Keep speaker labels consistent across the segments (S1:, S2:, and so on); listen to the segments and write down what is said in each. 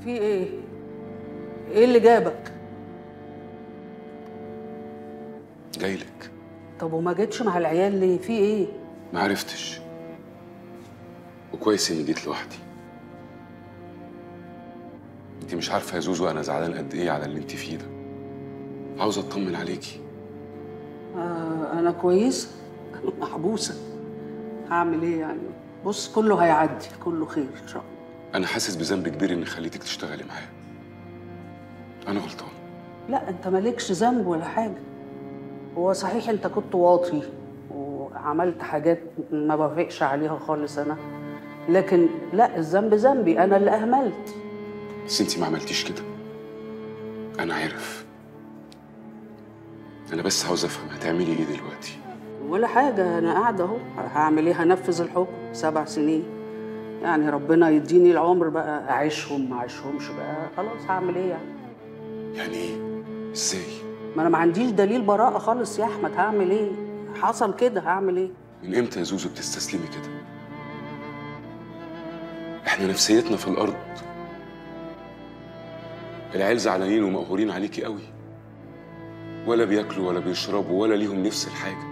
S1: في ايه ايه اللي جابك
S2: جايلك
S1: طب وما جيتش مع العيال ليه في ايه
S2: ما عرفتش وكويس اني جيت لوحدي انت مش عارفه يا زوزو انا زعلان قد ايه على اللي انت فيه ده عاوز اطمن عليكي
S1: آه انا كويسه محبوسه هعمل ايه يعني بص كله هيعدي كله خير ان شاء الله
S2: انا حاسس بذنب كبير اني خليتك تشتغلي معايا انا غلطان
S1: لا انت مالكش ذنب ولا حاجه هو صحيح انت كنت واطي وعملت حاجات ما بوافقش عليها خالص انا لكن لا الذنب ذنبي انا اللي اهملت
S2: بس انت ما عملتيش كده انا عارف انا بس عاوز افهم هتعملي ايه دلوقتي
S1: ولا حاجه انا قاعده اهو هعمل ايه هنفذ الحكم سبع سنين يعني ربنا يديني العمر بقى اعيشهم ما اعيشهمش بقى خلاص هعمل ايه يعني
S2: يعني ايه ازاي
S1: ما انا ما عنديش دليل براءه خالص يا احمد هعمل ايه حصل كده هعمل ايه
S2: من امتى يا زوزو بتستسلمي كده احنا نفسيتنا في الارض العيال زعلانين ومقهورين عليكي قوي ولا بياكلوا ولا بيشربوا ولا ليهم نفس الحاجه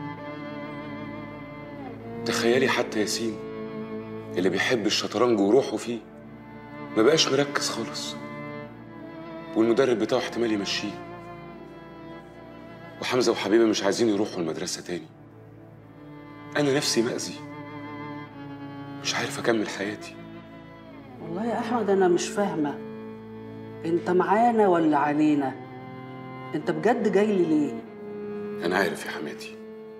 S2: تخيلي حتى ياسين اللي بيحب الشطرنج وروحه فيه ما بقاش مركز خالص والمدرب بتاعه احتمال يمشيه وحمزه وحبيبه مش عايزين يروحوا المدرسه تاني انا نفسي مأذي مش عارف اكمل حياتي
S1: والله يا احمد انا مش فاهمه انت معانا ولا علينا انت بجد جاي لي ليه
S2: انا عارف يا حماتي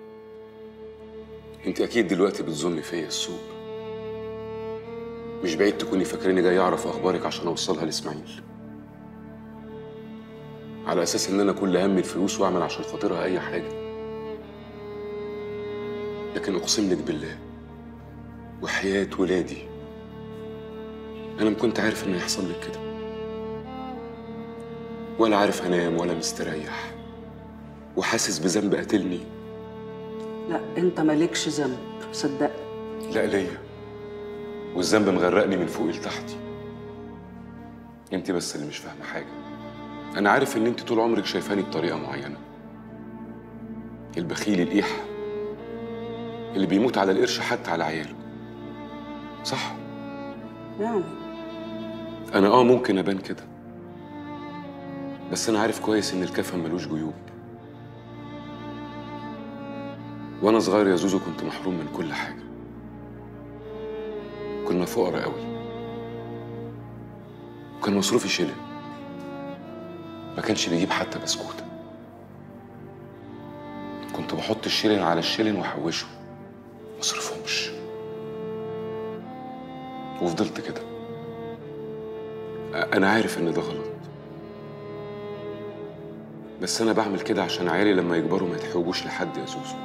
S2: انت اكيد دلوقتي بتظني فيا السوء مش بعيد تكوني فاكراني جاي اعرف اخبارك عشان اوصلها لاسماعيل على اساس ان انا كل همي الفلوس واعمل عشان خاطرها اي حاجه لكن اقسم لك بالله وحياه ولادي انا ما كنت عارف ان هيحصل لك كده ولا عارف انام ولا مستريح وحاسس بذنب قاتلني
S1: لا انت مالكش ذنب صدقني
S2: لا ليا والذنب مغرقني من فوق لتحتي انت بس اللي مش فاهمه حاجه انا عارف ان انت طول عمرك شايفاني بطريقه معينه البخيل القيحه اللي بيموت على القرش حتى على عياله صح
S1: يعني
S2: انا اه ممكن ابان كده بس انا عارف كويس ان الكفن ملوش جيوب وانا صغير يا زوزو كنت محروم من كل حاجه كنا فقراء قوي وكان مصروفي شيلن ما كانش بيجيب حتى بسكوته كنت بحط الشيلن على الشيلن واحوشه مصرفهمش وفضلت كده انا عارف ان ده غلط بس انا بعمل كده عشان عيالي لما يكبروا ما يتحوجوش لحد يا زوزو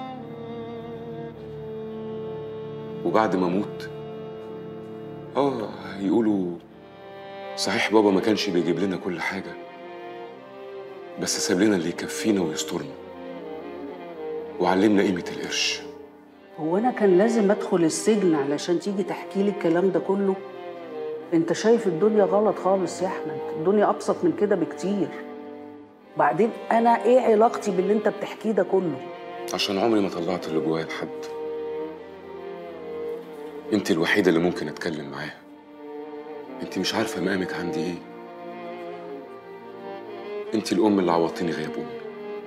S2: وبعد ما اموت اه يقولوا صحيح بابا ما كانش بيجيب لنا كل حاجه بس ساب لنا اللي يكفينا ويسترنا وعلمنا قيمه القرش
S1: هو انا كان لازم ادخل السجن علشان تيجي تحكي لي الكلام ده كله انت شايف الدنيا غلط خالص يا احمد الدنيا ابسط من كده بكتير بعدين انا ايه علاقتي باللي انت بتحكيه ده كله
S2: عشان عمري ما طلعت اللي جوايا لحد انت الوحيدة اللي ممكن اتكلم معاها انت مش عارفة مقامك عندي ايه انت الام اللي عوضتني غياب امي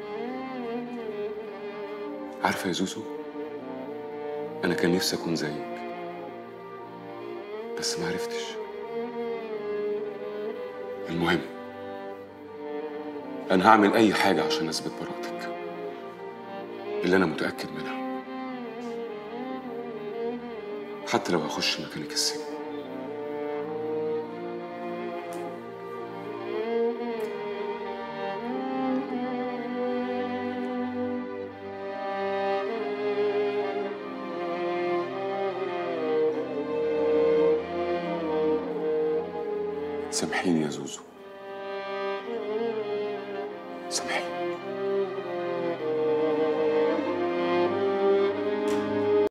S2: عارفة يا زوزو انا كان نفسي اكون زيك بس ما عرفتش المهم انا هعمل اي حاجة عشان اثبت براءتك اللي انا متأكد منها حتى لو هخش مكانك السجن سامحيني يا زوزو